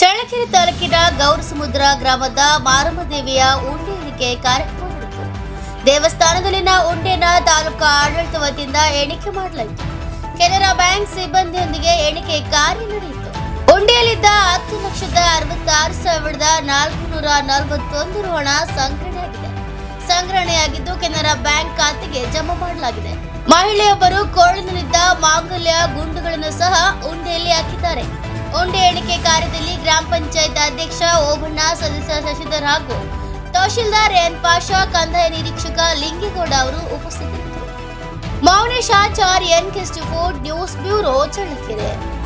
ಚಳ್ಳಕೆರೆ ತಾಲೂಕಿನ ಗೌರಸಮುದ್ರ ಗ್ರಾಮದ ಮಾರಮ್ಮ ದೇವಿಯ ಉಂಡೆ ಎಣಿಕೆ ಕಾರ್ಯಕ್ರಮ ನಡೆಯಿತು ದೇವಸ್ಥಾನದಲ್ಲಿನ ಉಂಡೆನ ತಾಲೂಕು ಆಡಳಿತ ವತಿಯಿಂದ ಎಣಿಕೆ ಮಾಡಲಾಯಿತು ಕೆನರಾ ಬ್ಯಾಂಕ್ ಸಿಬ್ಬಂದಿಯೊಂದಿಗೆ ಎಣಿಕೆ ಕಾರ್ಯ ನಡೆಯಿತು ಉಂಡೆಯಲ್ಲಿದ್ದ ಹತ್ತು ಲಕ್ಷದ ಅರವತ್ತಾರು ಸಾವಿರದ ನಾಲ್ಕುನೂರ ನಲವತ್ತೊಂದು ರು ಹಣ ಸಂಗ್ರಹಣೆಯಾಗಿದೆ ಸಂಗ್ರಹಣೆಯಾಗಿದ್ದು ಕೆನರಾ ಬ್ಯಾಂಕ್ ಖಾತೆಗೆ ಜಮಾ ಮಾಡಲಾಗಿದೆ ಮಹಿಳೆಯೊಬ್ಬರು ಕೋಳಿನಲ್ಲಿದ್ದ ಮಾಂಗಲ್ಯ ಗುಂಡುಗಳನ್ನು ಸಹ ಉಂಡೆಯಲ್ಲಿ ಹಾಕಿದ್ದಾರೆ ಉಂಡೆ ಎಣಿಕೆ ಕಾರ್ಯದಲ್ಲಿ ಗ್ರಾಮ ಪಂಚಾಯತ್ ಅಧ್ಯಕ್ಷ ಓಬಣ್ಣ ಸದಸ್ಯ ಶಶಿಧರ್ ಹಾಗೂ ತಹಶೀಲ್ದಾರ್ ಎನ್ ಪಾಷಾ ಕಂದಾಯ ನಿರೀಕ್ಷಕ ಲಿಂಗೇಗೌಡ ಅವರು ಉಪಸ್ಥಿತರಿದ್ದರು ಮೌನೇಶ್ ಆಚಾರ್ ಎನ್ ಕೆಸ್ಟ್ ಫೋರ್ಡ್ ನ್ಯೂಸ್ ಬ್ಯೂರೋ ಚಳ್ಳಕೆರೆ